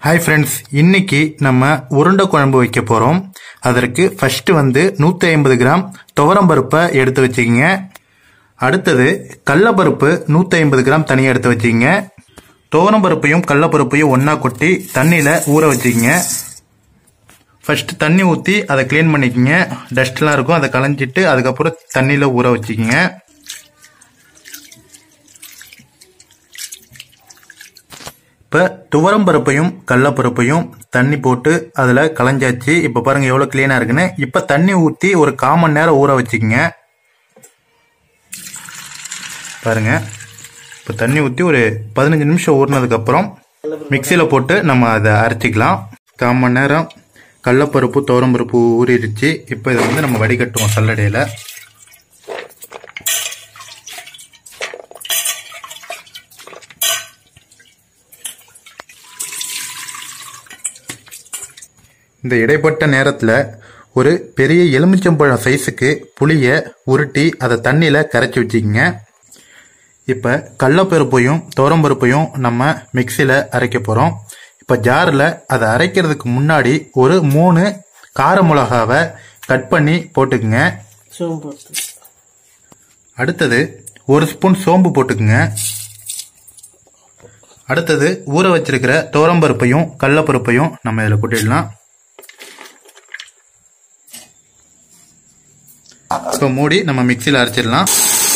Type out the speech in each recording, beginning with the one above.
Hi friends இன்னைக்கு நம்ம உருண்டை குழம்பு வைக்க போறோம் அதற்கு ஃபர்ஸ்ட் வந்து 150 ஐம்பது கிராம் துவரம்பருப்பை எடுத்து வச்சுக்கிங்க அடுத்தது கடலப்பருப்பு 150 ஐம்பது கிராம் தனியாக எடுத்து வச்சுக்கிங்க துவரம்பருப்பையும் கடலப்பருப்பையும் ஒன்றா கொட்டி தண்ணியில் ஊற வச்சுக்கிங்க ஃபர்ஸ்ட் தண்ணி ஊற்றி அதை க்ளீன் பண்ணிக்கங்க டஸ்ட்லாம் இருக்கும் அதை களைஞ்சிட்டு அதுக்கப்புறம் தண்ணியில் ஊற வச்சுக்கிங்க இப்போ துவரம்பருப்பையும் கடலப்பருப்பையும் தண்ணி போட்டு அதில் களைஞ்சாச்சு இப்போ பாருங்க எவ்வளோ க்ளீனாக இருக்குன்னு இப்போ தண்ணி ஊற்றி ஒரு கால் மணி நேரம் ஊற வச்சுக்கோங்க பாருங்க இப்போ தண்ணி ஊற்றி ஒரு பதினஞ்சு நிமிஷம் ஊறினதுக்கப்புறம் மிக்சியில் போட்டு நம்ம அதை அரைச்சிக்கலாம் கால் மணி நேரம் கடலப்பருப்பு துவரம்பருப்பு ஊறிடுச்சு இப்போ இதை வந்து நம்ம வடிகட்டுவோம் சல்லடையில் இந்த இடைப்பட்ட நேரத்தில் ஒரு பெரிய எலுமிச்சம்பழம் சைஸுக்கு புளியை உருட்டி அதை தண்ணியில் கரைச்சி வச்சுக்கோங்க இப்போ கடலப்பருப்பையும் துவரம்பருப்பையும் நம்ம மிக்சியில் அரைக்க போகிறோம் இப்போ ஜாரில் அதை அரைக்கிறதுக்கு முன்னாடி ஒரு மூணு கார மிளகாவை கட் பண்ணி போட்டுக்குங்க சோம்பு அடுத்தது ஒரு ஸ்பூன் சோம்பு போட்டுக்குங்க அடுத்தது ஊற வச்சிருக்கிற துவரம்பருப்பையும் கடலப்பருப்பையும் நம்ம இதில் கொட்டிடலாம் இப்போ மூடி நம்ம மிக்சியில் அரைச்சிடலாம்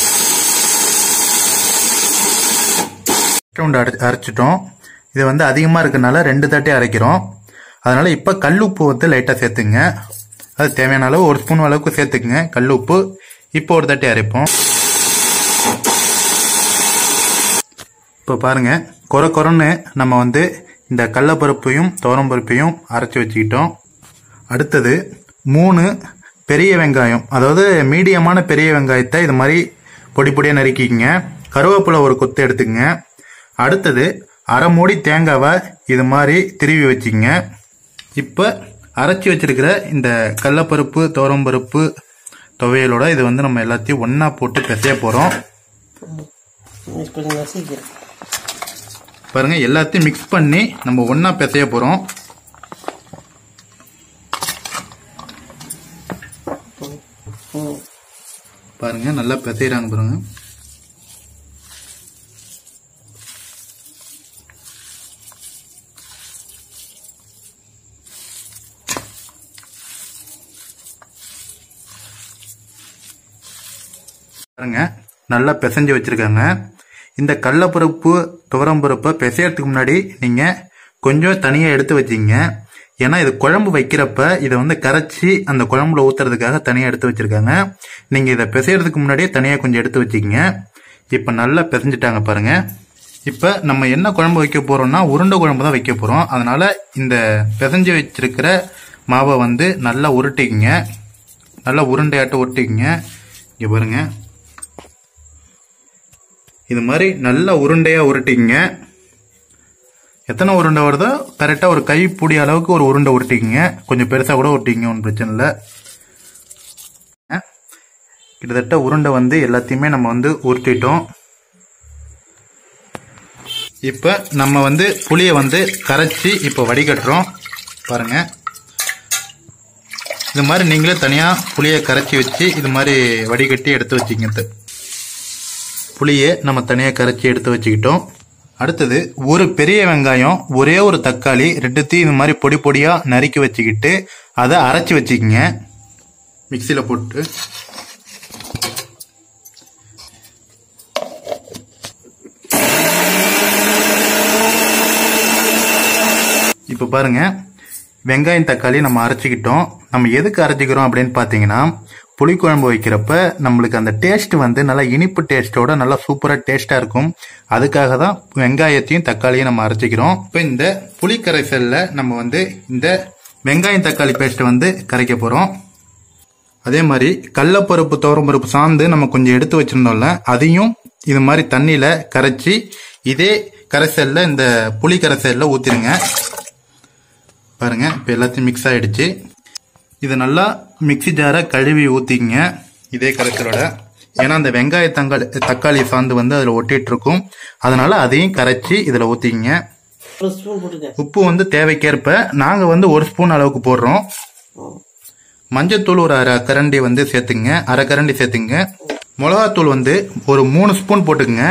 ரவுண்ட் அரை அரைச்சிட்டோம் இது வந்து அதிகமாக இருக்கறனால ரெண்டு தட்டி அரைக்கிறோம் அதனால இப்போ கல் உப்பு வந்து லைட்டாக சேர்த்துங்க அது தேவையான அளவு ஒரு ஸ்பூன் அளவுக்கு சேர்த்துக்குங்க கல் உப்பு இப்போ ஒரு தட்டி அரைப்போம் இப்போ பாருங்க கொர கொரன்னு நம்ம வந்து இந்த கடலப்பருப்பையும் துவரம்பருப்பையும் அரைச்சி வச்சுக்கிட்டோம் அடுத்தது மூணு பெரிய வெங்காயம் அதாவது மீடியமான பெரிய வெங்காயத்தை இது மாதிரி பொடி பொடியாக நறுக்கிக்கங்க கருவேப்பிலை ஒரு கொத்து எடுத்துக்கங்க அடுத்தது அரை மூடி தேங்காவை இது மாதிரி திருவி வச்சுக்கங்க இப்போ அரைச்சி வச்சிருக்கிற இந்த கடலப்பருப்பு துவரம்பருப்பு துவையலோட இது வந்து நம்ம எல்லாத்தையும் ஒன்றா போட்டு பிசைய போகிறோம் கொஞ்சம் நசிக்கிறேன் பாருங்க எல்லாத்தையும் மிக்ஸ் பண்ணி நம்ம ஒன்றா பிசைய போகிறோம் ம் பாருங்க நல்லா பிசைறாங்க பாருங்க பாருங்க நல்லா பிசைஞ்சு வச்சிருக்காங்க இந்த கடலப்பருப்பு துவரம்பருப்பை பிசையறதுக்கு முன்னாடி நீங்க கொஞ்சம் தனியா எடுத்து வச்சிங்க ஏன்னா இது குழம்பு வைக்கிறப்ப இதை வந்து கரைச்சி அந்த குழம்புல ஊத்துறதுக்காக தனியா எடுத்து வச்சிருக்காங்க நீங்க இதை பிசையறதுக்கு முன்னாடியே தனியா கொஞ்சம் எடுத்து வச்சுக்கங்க இப்ப நல்லா பிசைஞ்சிட்டாங்க பாருங்க இப்ப நம்ம என்ன குழம்பு வைக்க போறோம்னா உருண்டை குழம்பு தான் வைக்க போறோம் அதனால இந்த பிசைஞ்சு வச்சிருக்கிற மாவை வந்து நல்லா உருட்டிக்கங்க நல்லா உருண்டையாட்ட உருட்டிக்கங்க இங்க பாருங்க இது மாதிரி நல்லா உருண்டையா உருட்டிக்கங்க எத்தனை உருண்டை வருதோ கரெக்டாக ஒரு கைப்பிடி அளவுக்கு ஒரு உருண்டை உருட்டிக்கங்க கொஞ்சம் பெருசாக கூட உருட்டிக்கங்க ஒன்றும் பிரச்சனை இல்லை அஹ், கிட்டத்தட்ட உருண்டை வந்து எல்லாத்தையுமே நம்ம வந்து உருட்டிட்டோம் இப்போ நம்ம வந்து புளியை வந்து கரைச்சி இப்போ வடிகட்டுறோம் பாருங்க இது மாதிரி நீங்களே தனியாக புளியை கரைச்சி வச்சு இது மாதிரி வடிகட்டி எடுத்து வச்சுக்கிங்க புளியை நம்ம தனியாக கரைச்சி எடுத்து வச்சுக்கிட்டோம் அடுத்தது ஒரு பெரிய வெங்காயம் ஒரே ஒரு தக்காளி ரெண்டுத்தையும் இது மாதிரி பொடி பொடியாக நறுக்கி வச்சுக்கிட்டு அதை அரைச்சி வச்சுக்கிங்க மிக்சியில் போட்டு இப்போ பாருங்க வெங்காயம் தக்காளி நம்ம அரைச்சிக்கிட்டோம் நம்ம எதுக்கு அரைச்சிக்கிறோம் அப்படின்னு பார்த்தீங்கன்னா புளிக்குழம்பு வைக்கிறப்ப நம்மளுக்கு அந்த டேஸ்ட் வந்து நல்லா இனிப்பு டேஸ்ட்டோட நல்லா சூப்பராக டேஸ்ட்டாக இருக்கும் அதுக்காக தான் வெங்காயத்தையும் தக்காளியும் நம்ம அரைச்சிக்கிறோம் இப்போ இந்த புளி கரைசலில் நம்ம வந்து இந்த வெங்காயம் தக்காளி பேஸ்ட்டை வந்து கரைக்க போகிறோம் அதே மாதிரி கடலப்பருப்பு துவரம்பருப்பு சாந்து நம்ம கொஞ்சம் எடுத்து வச்சிருந்தோம்ல அதையும் இது மாதிரி தண்ணியில கரைச்சி இதே கரைசல்ல இந்த புளி கரைசல்ல ஊத்திருங்க பாருங்க இப்போ எல்லாத்தையும் மிக்ஸ் ஆயிடுச்சு இது நல்லா மிக்ஸி ஜாரை கழுவி ஊத்திக்கங்க இதே கரைசலோட ஏன்னா அந்த வெங்காய தங்காளி தக்காளி சாந்து வந்து அதில் ஒட்டிட்டு இருக்கும் அதனால அதையும் கரைச்சி இதில் ஊற்றிக்கிங்க ஒரு ஸ்பூன் போட்டுக்க உப்பு வந்து தேவைக்கேற்ப நாங்க வந்து ஒரு ஸ்பூன் அளவுக்கு போடுறோம் ம். மஞ்சத்தூள் ஒரு அரை கரண்டி வந்து சேர்த்துங்க அரை கரண்டி சேர்த்துங்க மிளகாத்தூள் வந்து ஒரு மூணு ஸ்பூன் போட்டுக்குங்க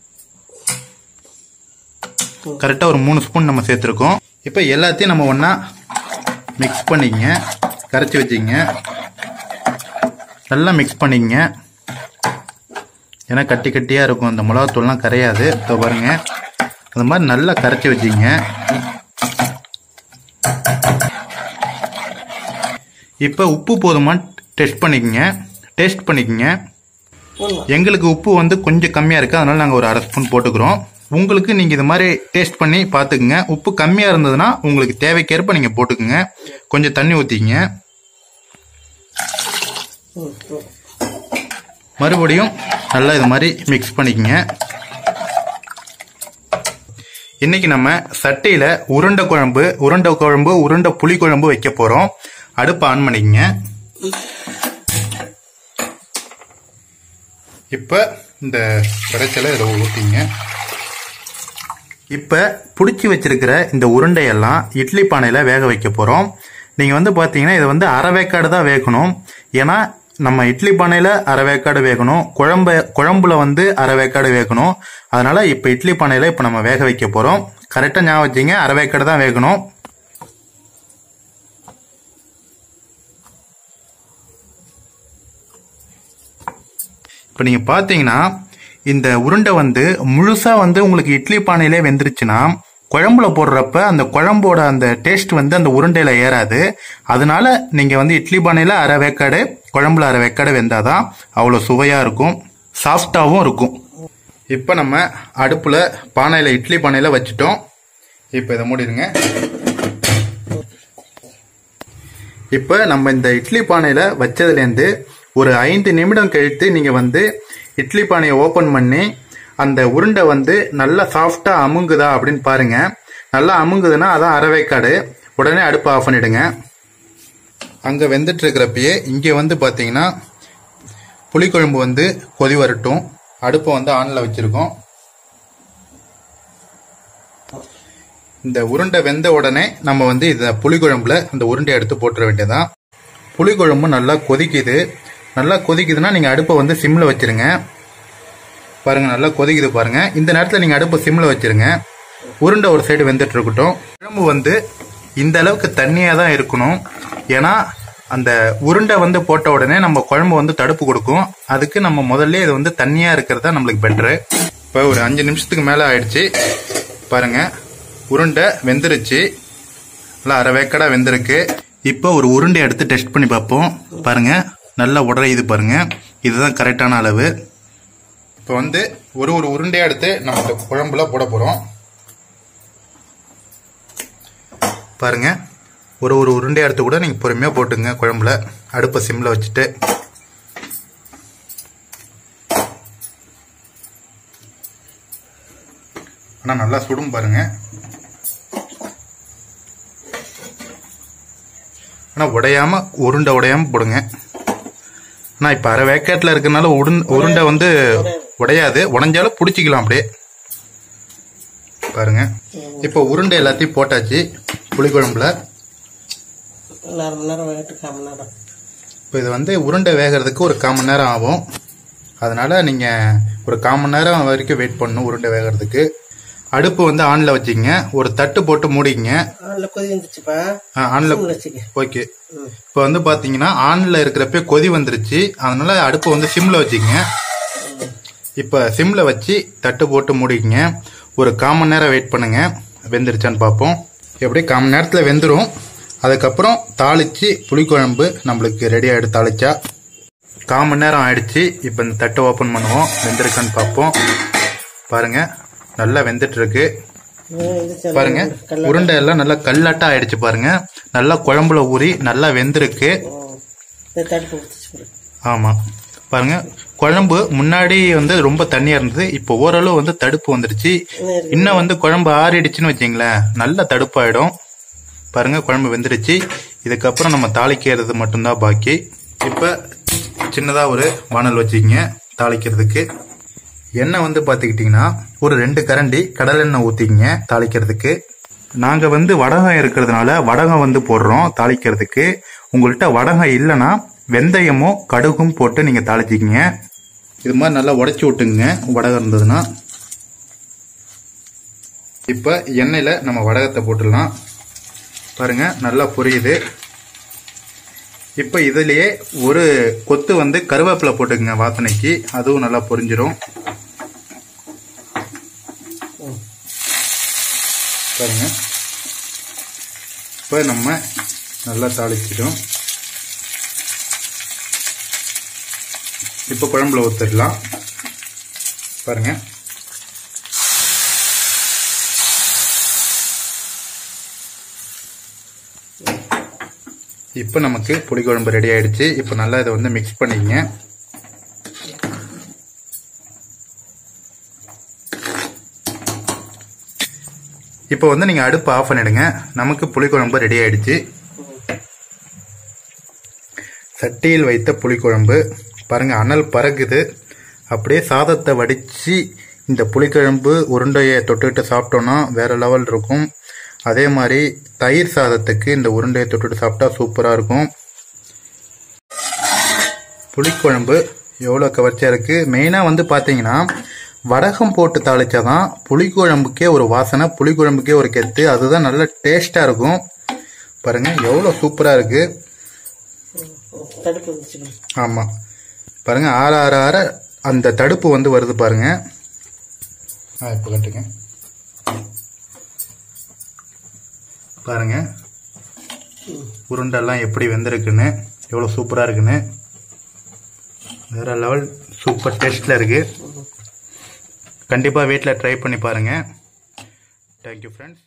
கரெக்டா ஒரு மூணு ஸ்பூன் நம்ம சேர்த்துருக்கோம் இப்போ எல்லாத்தையும் நம்ம ஒண்ணா மிக்ஸ் பண்ணிக்கங்க கரைச்சி வச்சுங்க நல்லா மிக்ஸ் பண்ணிக்கங்க ஏன்னா கட்டி கட்டியா இருக்கும் இந்த மிளகாத்தூள்லாம் கரையாது இப்போ பாருங்க அந்த மாதிரி நல்லா கரைச்சி வச்சுங்க இப்போ உப்பு போதுமா டெஸ்ட் பண்ணிக்கங்க டேஸ்ட் பண்ணிக்கங்க போடலாம் எங்களுக்கு உப்பு வந்து கொஞ்சம் கம்மியா இருக்கு அதனால நாங்க ஒரு அரை ஸ்பூன் போட்டுக்கிறோம் உங்களுக்கு நீங்க இது மாதிரி டேஸ்ட் பண்ணி பாத்துக்குங்க உப்பு கம்மியா இருந்ததுன்னா உங்களுக்கு தேவைக்கேற்ப நீங்க போட்டுக்குங்க கொஞ்சம் தண்ணி ஊத்திக்கங்க ம் ம். மறுபடியும் நல்லா இது மாதிரி மிக்ஸ் பண்ணிக்கங்க இன்னைக்கு நம்ம சட்டியில உருண்டை குழம்பு உருண்டை குழம்பு உருண்டை புளி குழம்பு வைக்க போறோம் அடுப்பு ஆன் பண்ணிக்கங்க இப்ப இந்த கரைச்சலை இதில் ஊற்றிங்க இப்ப புடிச்சு வச்சிருக்கிற இந்த உருண்டையெல்லாம் இட்லி பானையில வேக வைக்க போறோம் நீங்க வந்து பாத்தீங்கன்னா இதை வந்து அரை வேக்காடு தான் வேகணும் ஏன்னா நம்ம இட்லி பானையில அரை வேக்காடு வேகணும் குழம்பு குழம்புல வந்து அரை வேக்காடு வேகணும் அதனால இப்ப இட்லி பானையில இப்ப நம்ம வேக வைக்க போறோம் கரெக்டா ஞாபகம் வச்சுங்க அரை வேக்காடு தான் வேகணும் இப்போ நீங்க பாத்தீங்கன்னா இந்த உருண்டை வந்து முழுசா வந்து உங்களுக்கு இட்லி பானையிலே வெந்துருச்சுன்னா குழம்புல போடுறப்ப அந்த குழம்போட அந்த டேஸ்ட் வந்து அந்த உருண்டையில ஏறாது அதனால நீங்க வந்து இட்லி பானையில அரை வேக்காடு குழம்புல அரை வேக்காடு வெந்தாதான் அவ்வளவு சுவையா இருக்கும் சாஃப்டாவும் இருக்கும் இப்போ நம்ம அடுப்புல பானையில இட்லி பானையில வச்சுட்டோம் இப்போ இதை மூடிடுங்க இப்போ நம்ம இந்த இட்லி பானையில வச்சதுலேருந்து ஒரு ஐந்து நிமிடம் கழித்து நீங்க வந்து இட்லி பானையை ஓபன் பண்ணி அந்த உருண்டை வந்து நல்லா சாஃப்டா அமுங்குதா அப்படின்னு பாருங்க நல்லா அமுங்குதுன்னா அதான் அரவேக்காடு உடனே அடுப்பு ஆஃப் பண்ணிடுங்க அங்க வெந்துட்டு இருக்கிறப்பயே இங்க வந்து பாத்தீங்கன்னா புளிக்குழம்பு வந்து கொதி வரட்டும் அடுப்பை வந்து ஆன்ல வச்சிருக்கோம் இந்த உருண்டை வெந்த உடனே நம்ம வந்து இத புளிக்குழம்புல அந்த உருண்டை எடுத்து போட்டுற வேண்டியதான் புளிக்குழம்பு நல்லா கொதிக்குது நல்லா கொதிக்குதுன்னா நீங்க அடுப்பை வந்து சிம்ல வச்சிருங்க பாருங்க நல்லா கொதிக்குது பாருங்க இந்த நேரத்துல நீங்க அடுப்பை சிம்ல வச்சிருங்க உருண்டை ஒரு சைடு வெந்துட்டு இருக்கட்டும் குழம்பு வந்து இந்த அளவுக்கு தண்ணியா தான் இருக்கணும் ஏன்னா அந்த உருண்டை வந்து போட்ட உடனே நம்ம குழம்பு வந்து தடுப்பு கொடுக்கும் அதுக்கு நம்ம முதல்ல இது வந்து தண்ணியா இருக்கிறதா நம்மளுக்கு பெட்ரு இப்போ ஒரு அஞ்சு நிமிஷத்துக்கு மேல ஆயிடுச்சு பாருங்க உருண்டை வெந்துருச்சு நல்லா அரை வேக்கடா வெந்திருக்கு இப்போ ஒரு உருண்டை எடுத்து டெஸ்ட் பண்ணி பார்ப்போம் பாருங்க நல்லா உடறையுது பாருங்க இதுதான் கரெக்டான அளவு இப்போ வந்து ஒரு ஒரு உருண்டையா எடுத்து நம்ம இந்த குழம்புல போட போறோம் பாருங்க ஒரு ஒரு உருண்டையா எடுத்து கூட நீங்க பொறுமையா போட்டுங்க குழம்புல அடுப்பை சிம்ல வச்சுட்டு ஆனா நல்லா சுடும் பாருங்க ஆனா உடையாம உருண்டை உடையாம போடுங்க ஆனா இப்ப அரை வேக்கெட்ல இருக்கறனால உருண்- உருண்டை வந்து உடையாது உடைஞ்சாலும் புடிச்சிக்கலாம் அப்படியே பாருங்க இப்போ உருண்டை எல்லாத்தையும் போட்டாச்சு புளிக்குழம்புல ஒரு அரை மணி நேரம் வேகட்டு கால் மணி நேரம் இப்போ இது வந்து உருண்டை வேகிறதுக்கு ஒரு கால் மணி நேரம் ஆகும் அதனால நீங்க ஒரு கால் மணி நேரம் வரைக்கும் வெயிட் பண்ணணும் உருண்டை வேகிறதுக்கு அடுப்பு வந்து ஆன்ல வச்சுக்கங்க ஒரு தட்டு போட்டு மூடிக்கங்க அதில் கொதி வந்துச்சுப்பா ஆன்ல சிம்ல வச்சுக்க ஓகே ம் இப்போ வந்து பாத்தீங்கன்னா ஆன்ல இருக்கிறப்ப கொதி வந்துருச்சு அதனால அடுப்பை வந்து சிம்ல வச்சுக்கங்க இப்போ சிம்ல வச்சு தட்டு போட்டு மூடிக்கங்க ஒரு கால் மணி நேரம் வெயிட் பண்ணுங்க வெந்துருச்சான்னு பார்ப்போம் எப்படி கால் மணி நேரத்துல வெந்துரும் அதுக்கப்புறம் தாளிச்சு புளிக்குழம்பு நம்மளுக்கு ரெடி ஆயிடு தாளிச்சா கால் மணி நேரம் ஆயிடுச்சு இப்போ இந்த தட்டை ஓபன் பண்ணுவோம் வெந்திருக்கான்னு பார்ப்போம் பாருங்க நல்லா வெந்துட்டு இருக்கு இது சில பாருங்க கல்ல உருண்டை எல்லாம் நல்லா கல்லாட்டா ஆயிடுச்சு பாருங்க நல்லா குழம்புல ஊறி நல்லா வெந்திருக்கு இந்த தடுப்பு கொடுத்துச்சு பாரு ஆமா பாருங்க குழம்பு முன்னாடி வந்து ரொம்ப தண்ணியா இருந்தது இப்போ ஓரளவு வந்து தடுப்பு வந்துருச்சு இன்னும் இருக்கு. இன்னும் வந்து குழம்பு ஆறிடுச்சுன்னு வச்சுங்களேன் நல்ல தடுப்பாயிடும் பாருங்க குழம்பு வெந்துருச்சு இதுக்கப்புறம் நம்ம தாளிக்கிறது மட்டும்தான் பாக்கி இப்ப சின்னதா ஒரு வானல் வச்சுக்கிங்க தாளிக்கிறதுக்கு எண்ணெய் வந்து பாத்துக்கிட்டீங்கன்னா ஒரு ரெண்டு கரண்டி கடலெண்ணெய் ஊத்திக்கிங்க தாளிக்கிறதுக்கு நாங்கள் வந்து வடகம் இருக்கிறதுனால வடகம் வந்து போடுறோம் தாளிக்கிறதுக்கு உங்கள்கிட்ட வடகம் இல்லைன்னா வெந்தயமோ கடுகும் போட்டு நீங்கள் தாளிச்சிக்கிங்க இது மாதிரி நல்லா உடச்சி விட்டுங்க வடகம் இருந்ததுன்னா இப்போ எண்ணெயில் நம்ம வடகத்தை போட்டுடலாம் பாருங்க நல்லா பொரியுது இப்போ இதுலயே ஒரு கொத்து வந்து கருவேப்பிலை போட்டுக்குங்க வாசனைக்கு அதுவும் நல்லா பொரிஞ்சிரும் பாருங்க இப்போ நம்ம நல்லா தாளிச்சிட்டோம் இப்போ குழம்புல ஊற்றிடலாம் பாருங்க இப்போ நமக்கு புளிக்குழம்பு ரெடி ஆயிடுச்சு இப்போ நல்லா இதை வந்து மிக்ஸ் பண்ணிக்கங்க இப்போ வந்து நீங்கள் அடுப்பு ஆஃப் பண்ணிடுங்க நமக்கு புளிக்குழம்பு ரெடி ஆயிடுச்சு சட்டியில் வைத்த புளிக்குழம்பு பாருங்க அனல் பறக்குது அப்படியே சாதத்தை வடித்து இந்த புளிக்குழம்பு உருண்டையை தொட்டுக்கிட்டு சாப்பிட்டோன்னா வேற லெவல் இருக்கும் அதே மாதிரி தயிர் சாதத்துக்கு இந்த உருண்டையை தொட்டுட்டு சாப்பிட்டா சூப்பராக இருக்கும் புளிக்குழம்பு எவ்வளோ கவர்ச்சியாக இருக்குது மெயினாக வந்து பார்த்தீங்கன்னா வடகம் போட்டு தாளிச்சாதான் புளிக்குழம்புக்கே ஒரு வாசனை புளிக்குழம்புக்கே ஒரு கெத்து அதுதான் நல்ல டேஸ்ட்டாக இருக்கும் பாருங்க எவ்வளோ சூப்பராக இருக்குது தடுப்பு வந்துச்சுங்க ஆமாம் பாருங்க ஆற ஆற ஆற அந்த தடுப்பு வந்து வருது பாருங்க ஆ இப்போ கட்டுங்க பாருங்க உருண்டெல்லாம் எப்படி வெந்திருக்குன்னு எவ்வளோ சூப்பராக இருக்குன்னு வேற லெவல் சூப்பர் டேஸ்டில் இருக்கு கண்டிப்பாக வீட்டில் ட்ரை பண்ணி பாருங்க தேங்க்யூ ஃப்ரெண்ட்ஸ்